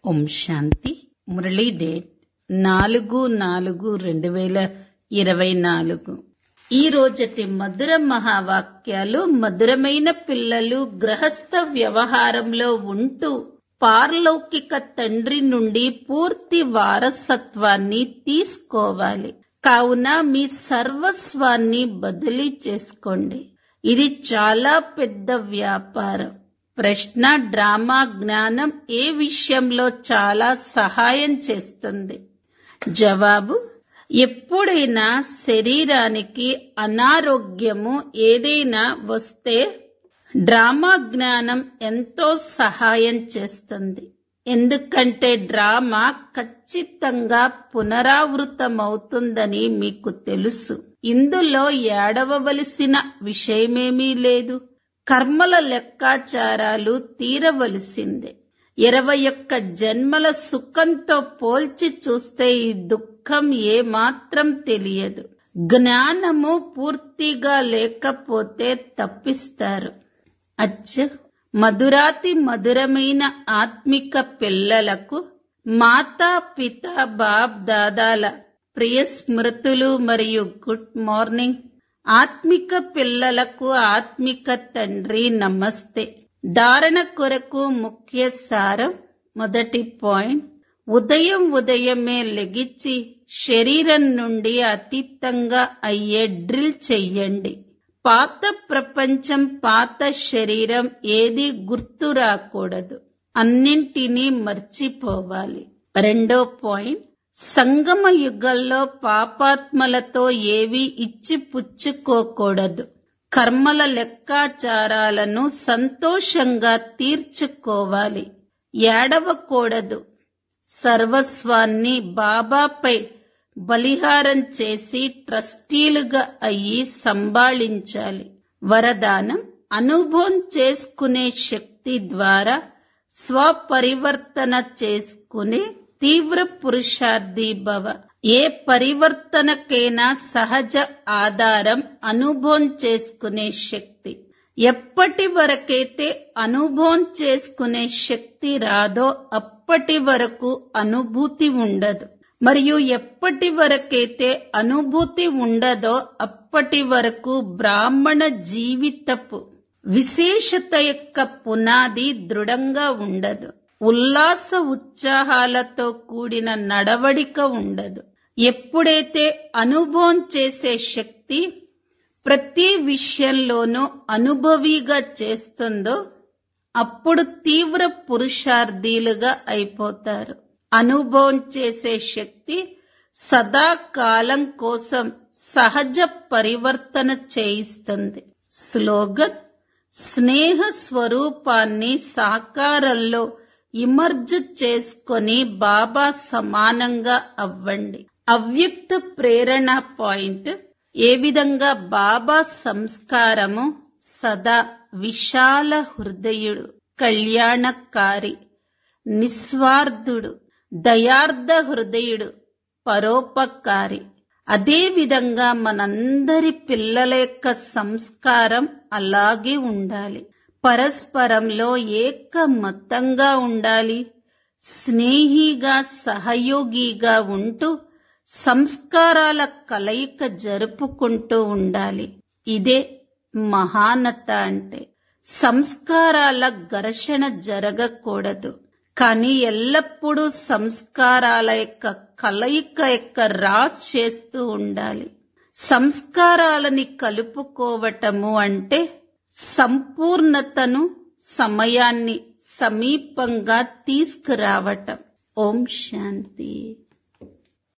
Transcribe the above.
ఓం శాంతి Murali date నాలుగు నాలుగు రెండు వేల ఇరవై నాలుగు ఈ రోజటి మధుర మహావాక్యాలు మధురమైన పిల్లలు గ్రహస్థ వ్యవహారంలో ఉంటూ పారలౌకిక తండ్రి నుండి పూర్తి వారసత్వాన్ని తీసుకోవాలి కావున మీ సర్వస్వాన్ని బదిలీ చేసుకోండి ఇది చాలా పెద్ద వ్యాపారం ప్రశ్న డ్రామా జ్ఞానం ఏ విషయంలో చాలా సహాయం చేస్తుంది జవాబు ఎప్పుడైనా శరీరానికి అనారోగ్యము ఏదైనా వస్తే డ్రామా జ్ఞానం ఎంతో సహాయం చేస్తుంది ఎందుకంటే డ్రామా ఖచ్చితంగా పునరావృతమవుతుందని మీకు తెలుసు ఇందులో ఏడవవలసిన విషయమేమీ లేదు కర్మల లెక్కాచారాలు తీరవలసిందే ఇరవై ఒక్క జన్మల సుఖంతో పోల్చి చూస్తే ఈ దుఃఖం ఏమాత్రం తెలియదు జ్ఞానము పూర్తిగా లేకపోతే తప్పిస్తారు అచ్చ మధురాతి మధురమైన ఆత్మిక పిల్లలకు మాతా పిత బాబ్ దాదాల ప్రియ స్మృతులు మరియు గుడ్ మార్నింగ్ ఆత్మిక పిల్లలకు ఆత్మిక తండ్రి నమస్తే ధారణ కొరకు ముఖ్య సారం మొదటి పాయింట్ ఉదయం ఉదయమే లెగిచ్చి శరీరం నుండి అతీతంగా అయ్యే డ్రిల్ చెయ్యండి పాత ప్రపంచం పాత శరీరం ఏది గుర్తు రాకూడదు అన్నింటినీ మర్చిపోవాలి రెండో పాయింట్ సంగమ యుగంలో పాపాత్మలతో ఏవి ఇచ్చి పుచ్చుకోకూడదు కర్మల లెక్కాచారాలను సంతోషంగా తీర్చుకోవాలి ఏడవకూడదు సర్వస్వాన్ని బాబాపై బలిహారం చేసి ట్రస్టీలుగా అయ్యి సంభాళించాలి వరదానం అనుభవం చేసుకునే శక్తి ద్వారా స్వపరివర్తన చేసుకునే తీవ్ర పురుషార్థి భవ ఏ పరివర్తనకైనా సహజ ఆధారం అనుభవం చేసుకునే శక్తి ఎప్పటి వరకైతే అనుభవం చేసుకునే శక్తి రాదో అప్పటి వరకు అనుభూతి ఉండదు మరియు ఎప్పటి వరకైతే అనుభూతి ఉండదో అప్పటి వరకు బ్రాహ్మణ జీవితపు విశేషత యొక్క పునాది దృఢంగా ఉండదు ఉల్లాస ఉత్సాహాలతో కూడిన నడవడిక ఉండదు ఎప్పుడైతే అనుభవం చేసే శక్తి ప్రతి విషయంలోనూ అనుభవిగా చేస్తుందో అప్పుడు తీవ్ర పురుషార్థీలుగా అయిపోతారు అనుభవం చేసే శక్తి సదాకాలం కోసం సహజ పరివర్తన చేయిస్తుంది స్లోగన్ స్నేహ స్వరూపాన్ని సాకారంలో ఇమర్జ్ చేసుకొని బాబా సమానంగా అవ్వండి అవ్యక్త ప్రేరణ పాయింట్ ఏ విధంగా బాబా సంస్కారము సదా విశాల హృదయుడు కళ్యాణకారి నిస్వార్థుడు దయార్థ హృదయుడు పరోపకారి అదే విధంగా మనందరి పిల్లల యొక్క సంస్కారం అలాగే ఉండాలి పరస్పరంలో ఏకమత్తంగా ఉండాలి స్నేహిగా సహయోగిగా ఉంటూ సంస్కారాల కలయిక జరుపుకుంటూ ఉండాలి ఇదే మహానత అంటే సంస్కారాల ఘర్షణ జరగకూడదు కానీ ఎల్లప్పుడూ సంస్కారాల యొక్క కలయిక యొక్క రాస్ చేస్తూ ఉండాలి సంస్కారాలని కలుపుకోవటము అంటే సంపూర్ణతను సమయాన్ని సమీపంగా తీసుకురావటం ఓం శాంతి